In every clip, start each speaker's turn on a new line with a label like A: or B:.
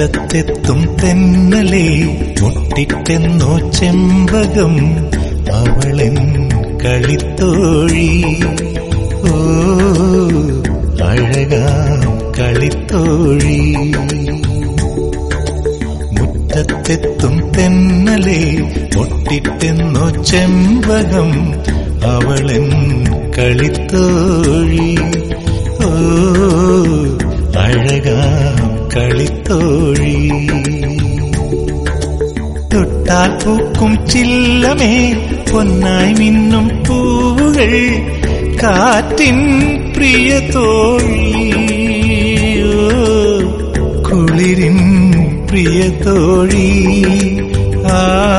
A: മുറ്റത്തെത്തും തെന്നലെ മുട്ടിട്ടെന്നോ ചെമ്പകം അവളെൻ കളിത്തോഴി ഓ അഴകാം കളിത്തോഴി മുറ്റത്തെത്തും തെന്നലെ മുട്ടിട്ടെന്നോ ചെമ്പകം അവളെൻ കളിത്തോഴി ഓ അഴകാം കളിത്തോഴി തൊട്ടാൽ പൂക്കും ചില്ലമേ പൊന്നായി മിന്നും പൂവുകൾ കാറ്റിൻ പ്രിയ തോഴി ഓ, കുളിരിൻ പ്രിയ തോഴി ആ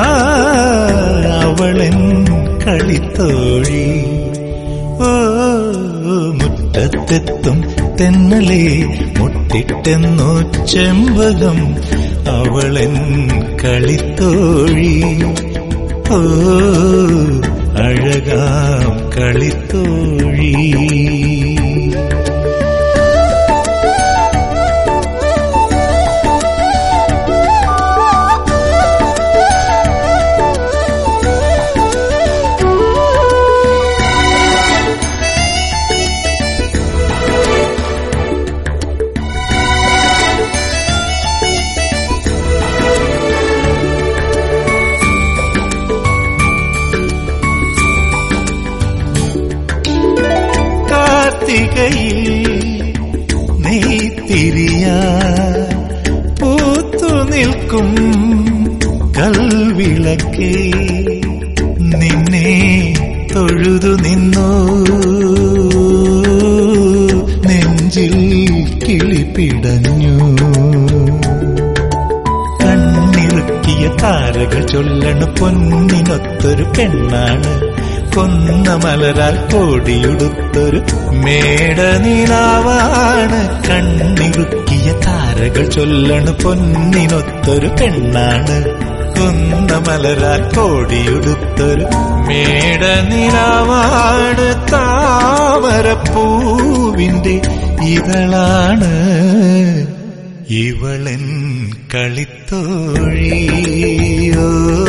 A: അവളൻ കളിത്തോഴി ഓ മുറ്റത്തെത്തും തെന്നലെ മുട്ടിട്ടെന്നോ ചെമ്പകം അവളൻ കളിത്തോഴി ഓ അഴകാം കളിത്തോഴി കാർത്തികയിൽ നെയ്ത്തിരിയ പൂത്തു നിൽക്കും കൽവിളക്കേ നിന്നെ തൊഴുതു നിന്നു നെഞ്ചിൽ കിളിപ്പിടഞ്ഞു കണ്ണിറുക്കിയ താരകൾ ചൊല്ലണ പൊന്നിനൊത്തൊരു പെണ്ണാണ് കൊന്ന മലരാൽ കോടിയുടുത്തൊരു മേടനിലാവാണ് കണ്ണിറുക്കിയ താരകൾ ചൊല്ലണ പൊന്നിനൊത്തൊരു പെണ്ണാണ് കൊന്ന മലരാൽ കോടിയുടുത്തൊരു മേടനിലാവാണ് താമരപ്പൂവിന്റെ ഇതളാണ് ഇവളൻ കളിത്തോഴിയോ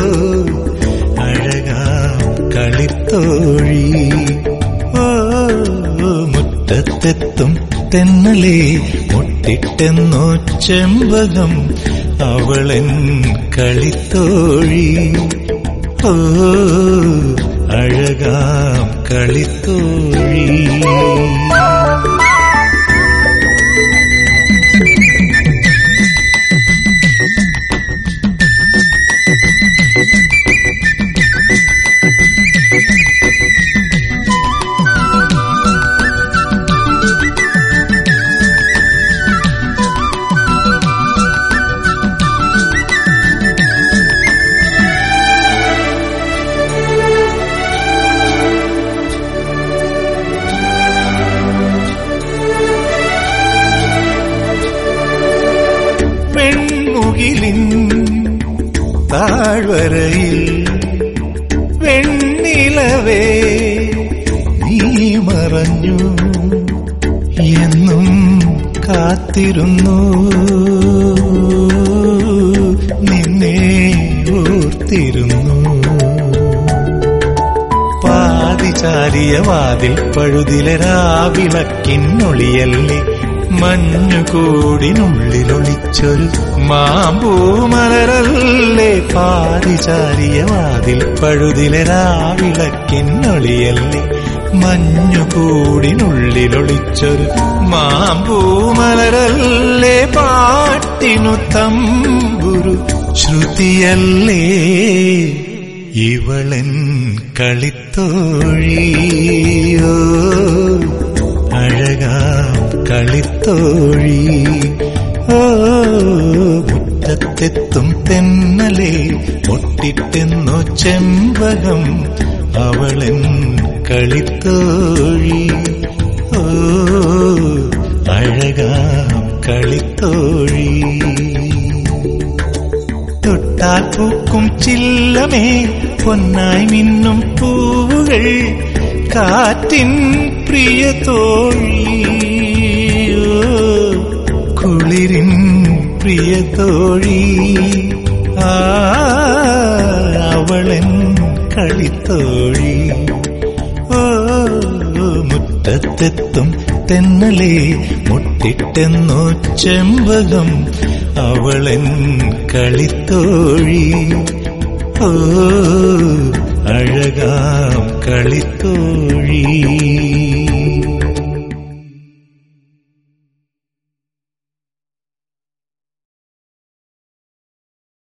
A: അഴകാം കളിത്തോഴി ഓ മുറ്റത്തെത്തും തെന്നലെ മുട്ടിട്ടെന്നോ ചെമ്പകം അവളൻ കളിത്തോഴി ഓ അഴകാം കളിത്തോഴി വെൺമുകിലിൻ താഴ്വരയിൽ വെണ്ണിലവേ നീ മറഞ്ഞു എന്നും കാത്തിരുന്നു നിന്നെ ഓർത്തിരുന്നു പാതിചാരിയ വാതിൽ പഴുതിലെ രാവിളക്കിന്നൊളിയല്ലേ മഞ്ഞുകൂടിനുള്ളിലൊളിച്ചൊരു മാമ്പൂമലരല്ലേ പാതിചാരിയ വാതിൽ പഴുതിലെ രാവിളക്കിന്നൊളിയല്ലേ മഞ്ഞുകൂടിനുള്ളിലൊളിച്ചൊരു മാമ്പൂമലരല്ലേ പാട്ടിനു തമ്പുരു ശ്രുതിയല്ലേ ഇവളൻ കളിത്തോഴിയോ അഴകാം കളിത്തോഴി ഓ മുറ്റത്തെത്തും തെന്നലെ മുട്ടിട്ടെന്നോ ചെമ്പകം അവളൻ കളിത്തോഴി ഓ അഴകാം കളിത്തോഴി തൊട്ടാൽ പൂക്കും ചില്ലമേ പൊന്നായി മിന്നും പൂവുകൾ കാറ്റിൻ പ്രിയ തോഴി കുളിരിൻ പ്രിയതോഴി ആ അവളൻ കളിത്തോഴി ഓ മുറ്റത്തെത്തും തെന്നലേ മുട്ടിട്ടെന്നോ ചെമ്പകം അവളൻ കളിത്തോഴി ഓ അഴകാം കളിത്തോഴി